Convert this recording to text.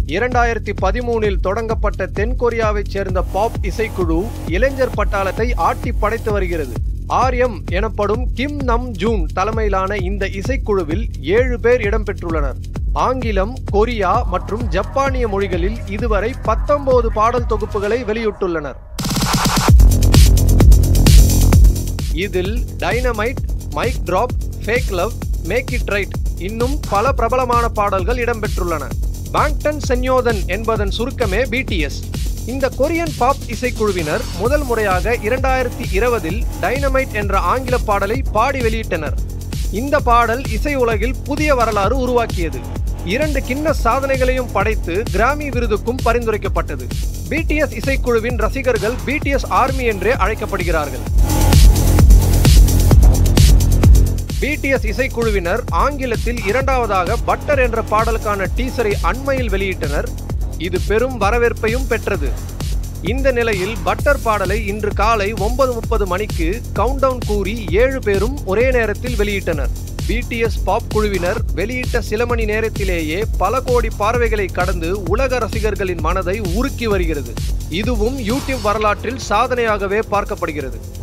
இரண்டாயிரத்தி பதிமூனில் தொடங்கப்பட்ட தென்கொரியாவைச் சேர்ந்த பாப் இசைக்குழு இளைஞர் பட்டாளத்தை ஆட்டி படைத்து வருகிறது ஆர்எம் எனப்படும் கிம் நம் ஜூன் தலைமையிலான இந்த இசைக்குழுவில் ஏழு பேர் இடம்பெற்றுள்ளனர் ஆங்கிலம் கொரியா மற்றும் ஜப்பானிய மொழிகளில் இதுவரை பத்தொன்பது பாடல் தொகுப்புகளை வெளியிட்டுள்ளனர் இதில் Dynamite mic drop fake love make it right இன்னும் பல பிரபலமான பாடல்கள் இடம்பெற்றுள்ளன பாங்டன் சென்யோதன் என்பதன் சுருக்கமே பிடிஎஸ் இந்த கொரியன் பாப் இசைக்குழுவினர் முதல் முறையாக இரண்டாயிரத்தி இருபதில் டைனமைட் என்ற ஆங்கில பாடலை பாடி வெளியிட்டனர் இந்த பாடல் இசை உலகில் புதிய வரலாறு உருவாக்கியது இரண்டு கிண்ண சாதனைகளையும் படைத்து கிராமி விருதுக்கும் பரிந்துரைக்கப்பட்டது பிடிஎஸ் இசைக்குழுவின் ரசிகர்கள் பிடிஎஸ் ஆர்மி என்றே அழைக்கப்படுகிறார்கள் பிடிஎஸ் இசைக்குழுவினர் ஆங்கிலத்தில் இரண்டாவதாக பட்டர் என்ற பாடலுக்கான டீசரை அண்மையில் வெளியிட்டனர் இது பெரும் வரவேற்பையும் பெற்றது இந்த நிலையில் பட்டர் பாடலை இன்று காலை ஒன்பது முப்பது மணிக்கு கவுண்டவுன் கூறி ஏழு பேரும் ஒரே நேரத்தில் வெளியிட்டனர் பிடிஎஸ் பாப் குழுவினர் வெளியிட்ட சில மணி நேரத்திலேயே பல கோடி பார்வைகளை கடந்து உலக ரசிகர்களின் மனதை உருக்கி வருகிறது இதுவும் யூடியூப் வரலாற்றில் சாதனையாகவே பார்க்கப்படுகிறது